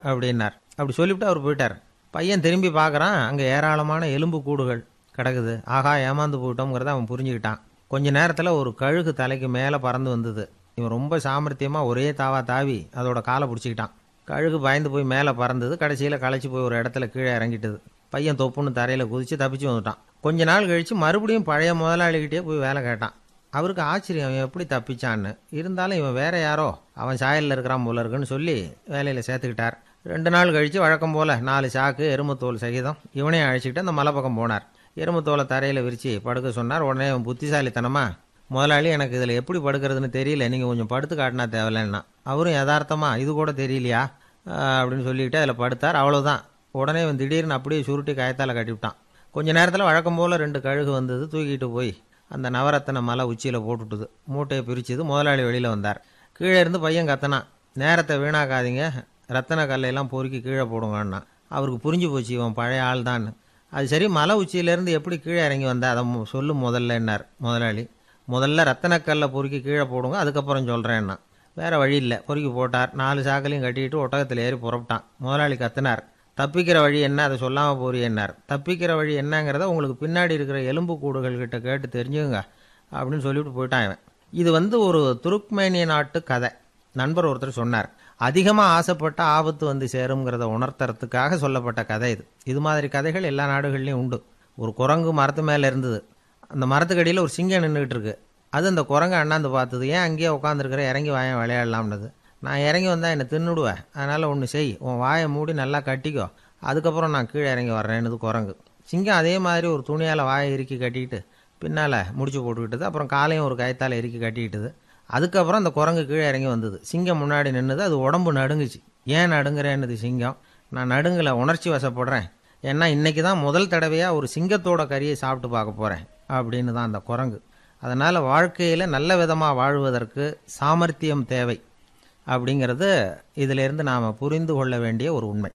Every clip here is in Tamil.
அப்படின்னார் அப்படி சொல்லிவிட்டு அவர் போயிட்டார் பையன் திரும்பி பார்க்குறான் அங்கே ஏராளமான எலும்பு கூடுகள் கிடக்குது ஆகா ஏமாந்து போயிட்டோங்கிறத அவன் புரிஞ்சுக்கிட்டான் கொஞ்ச நேரத்தில் ஒரு கழுகு தலைக்கு மேலே பறந்து வந்தது இவன் ரொம்ப சாமர்த்தியமாக ஒரே தாவா தாவி அதோட காலை பிடிச்சிக்கிட்டான் கழுகு பயந்து போய் மேலே பறந்தது கடைசியில் களைச்சி போய் ஒரு இடத்துல கீழே இறங்கிட்டது பையன் தொப்புன்னு தரையில் குதித்து தப்பிச்சு வந்துட்டான் கொஞ்ச நாள் கழித்து மறுபடியும் பழைய முதலாளிகிட்டே போய் வேலை கேட்டான் அவருக்கு ஆச்சரியம் இவன் எப்படி தப்பிச்சான்னு இருந்தாலும் இவன் வேற யாரோ அவன் சாயலில் இருக்கிறான் போல இருக்குன்னு சொல்லி வேலையில் சேர்த்துக்கிட்டார் ரெண்டு நாள் கழித்து வழக்கம் போல் நாலு சாக்கு எருமத்தோல் சகிதம் இவனையும் அழைச்சிக்கிட்டு அந்த மலை பக்கம் போனார் எருமத்தோலை தரையில் விரித்து படுக்க சொன்னார் உடனே அவன் புத்திசாலித்தனமா முதலாளி எனக்கு இதில் எப்படி படுக்கிறதுன்னு தெரியல நீங்கள் கொஞ்சம் படுத்து காட்டினா தேவையில்லைன்னா அவரும் யதார்த்தமா இது கூட தெரியலையா ஆஹ் அப்படின்னு சொல்லிக்கிட்டு அதில் படுத்தார் அவ்வளோதான் உடனே இவன் திடீர்னு அப்படியே சுருட்டி காயத்தால் கட்டிவிட்டான் கொஞ்ச நேரத்தில் வழக்கம் போல் ரெண்டு கழுகு வந்தது தூக்கிட்டு போய் அந்த நவரத்தன மலை உச்சியில் போட்டுட்டுது மூட்டையை பிரிச்சுது முதலாளி வெளியில் வந்தார் கீழே இருந்து பையன் கத்தனான் நேரத்தை வீணாக்காதீங்க ரத்தன கல்லையெல்லாம் பொறுக்கி கீழே போடுங்கன்னா அவருக்கு புரிஞ்சு போச்சு இவன் பழைய ஆள் தான் அது சரி மலை உச்சியிலேருந்து எப்படி கீழே இறங்கி வந்தா அதை மு- சொல்லு முதல்லன்னார் முதலாளி முதல்ல ரத்தனக்கல்லை பொறுக்கி கீழே போடுங்க அதுக்கப்புறம் சொல்கிறேன்னா வேற வழி இல்லை பொறுக்கி போட்டார் நாலு சாக்கலையும் கட்டிட்டு ஒட்டகத்தில் ஏறி புறப்பட்டான் முதலாளி கத்தினார் தப்பிக்கிற வழி என்ன அதை சொல்லாமல் போறியன்னார் தப்பிக்கிற வழி என்னங்கிறத உங்களுக்கு பின்னாடி இருக்கிற எலும்பு கூடுகள் கிட்ட கேட்டு தெரிஞ்சுங்க அப்படின்னு சொல்லிவிட்டு போயிட்டான் இவன் இது வந்து ஒரு துருக்மேனிய நாட்டு கதை நண்பர் ஒருத்தர் சொன்னார் அதிகமாக ஆசைப்பட்ட ஆபத்து வந்து சேருங்கிறத உணர்த்துறதுக்காக சொல்லப்பட்ட கதை இது இது மாதிரி கதைகள் எல்லா நாடுகள்லையும் உண்டு ஒரு குரங்கு மரத்து மேலே இருந்தது அந்த மரத்துக்கடியில் ஒரு சிங்கம் நின்றுக்கிட்டு இருக்கு அது அந்த குரங்கை அண்ணாந்து பார்த்தது ஏன் அங்கேயே உட்காந்துருக்கிற இறங்கி வாயன் விளையாடலாம்னது நான் இறங்கி வந்தால் என்னை தின்னுடுவேன் அதனால் ஒன்று செய் உன் வாயை மூடி நல்லா கட்டிக்கோ அதுக்கப்புறம் நான் கீழே இறங்கி வர்றேன்னுது குரங்கு சிங்கம் அதே மாதிரி ஒரு துணியால் வாயை இறுக்கி கட்டிக்கிட்டு பின்னால் முடிச்சு போட்டுக்கிட்டது அப்புறம் காலையும் ஒரு கயத்தால் இறுக்கி கட்டிக்கிட்டது அதுக்கப்புறம் அந்த குரங்கு கீழே இறங்கி வந்தது சிங்கம் முன்னாடி நின்னுது அது உடம்பு நடுங்குச்சு ஏன் நடுங்குறேன்னுது சிங்கம் நான் நடுங்கலை உணர்ச்சி வசப்படுறேன் ஏன்னா இன்னைக்கு தான் முதல் தடவையாக ஒரு சிங்கத்தோட கறியை சாப்பிட்டு பார்க்க போகிறேன் அப்படின்னு தான் அந்த குரங்கு அதனால் வாழ்க்கையில் நல்ல விதமாக வாழ்வதற்கு சாமர்த்தியம் தேவை அப்படிங்கிறது இதிலிருந்து நாம் புரிந்து கொள்ள வேண்டிய ஒரு உண்மை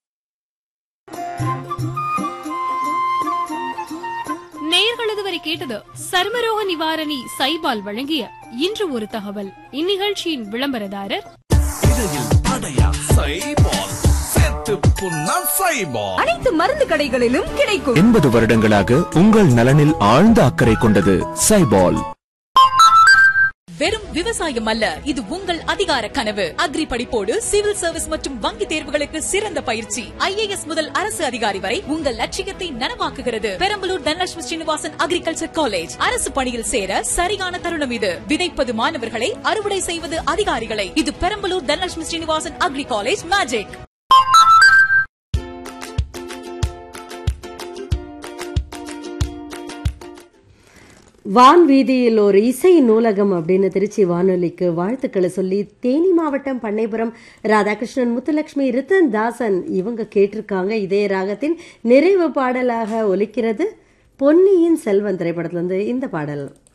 நேயர்கள் இதுவரை கேட்டது சர்மரோக நிவாரணி சைபால் வழங்கிய இன்று ஒரு தகவல் இந்நிகழ்ச்சியின் விளம்பரதாரர் இடையில் அடையா சைபால் சேர்த்து புண்ணா சைபால் அனைத்து மருந்து கடைகளிலும் கிடைக்கும் எண்பது வருடங்களாக உங்கள் நலனில் ஆழ்ந்த அக்கறை கொண்டது சைபால் வெறும் விவசாயம் அல்ல இது உங்கள் அதிகார கனவு அக்ரி படிப்போடு சிவில் சர்வீஸ் மற்றும் வங்கி தேர்வுகளுக்கு சிறந்த பயிற்சி ஐஏஎஸ் முதல் அரசு அதிகாரி வரை உங்கள் லட்சியத்தை நனவாக்குகிறது பெரம்பலூர் தனலட்சுமி ஸ்ரீனிவாசன் அக்ரிகல்ச்சர் காலேஜ் அரசு பணியில் சேர சரியான தருணம் இது விதைப்பது மாணவர்களை அறுவடை செய்வது அதிகாரிகளை இது Perambalur Dhanalakshmi Srinivasan agri college magic வான் வீதியில் ஒரு இசை நூலகம் அப்படின்னு திருச்சி வானொலிக்கு வாழ்த்துக்களை சொல்லி தேனி மாவட்டம் பண்ணைபுரம் ராதாகிருஷ்ணன் முத்துலட்சுமி ரித்தன் தாசன் இவங்க கேட்டிருக்காங்க இதே ராகத்தின் நிறைவு பாடலாக ஒலிக்கிறது பொன்னியின் செல்வன் திரைப்படத்திலிருந்து இந்த பாடல்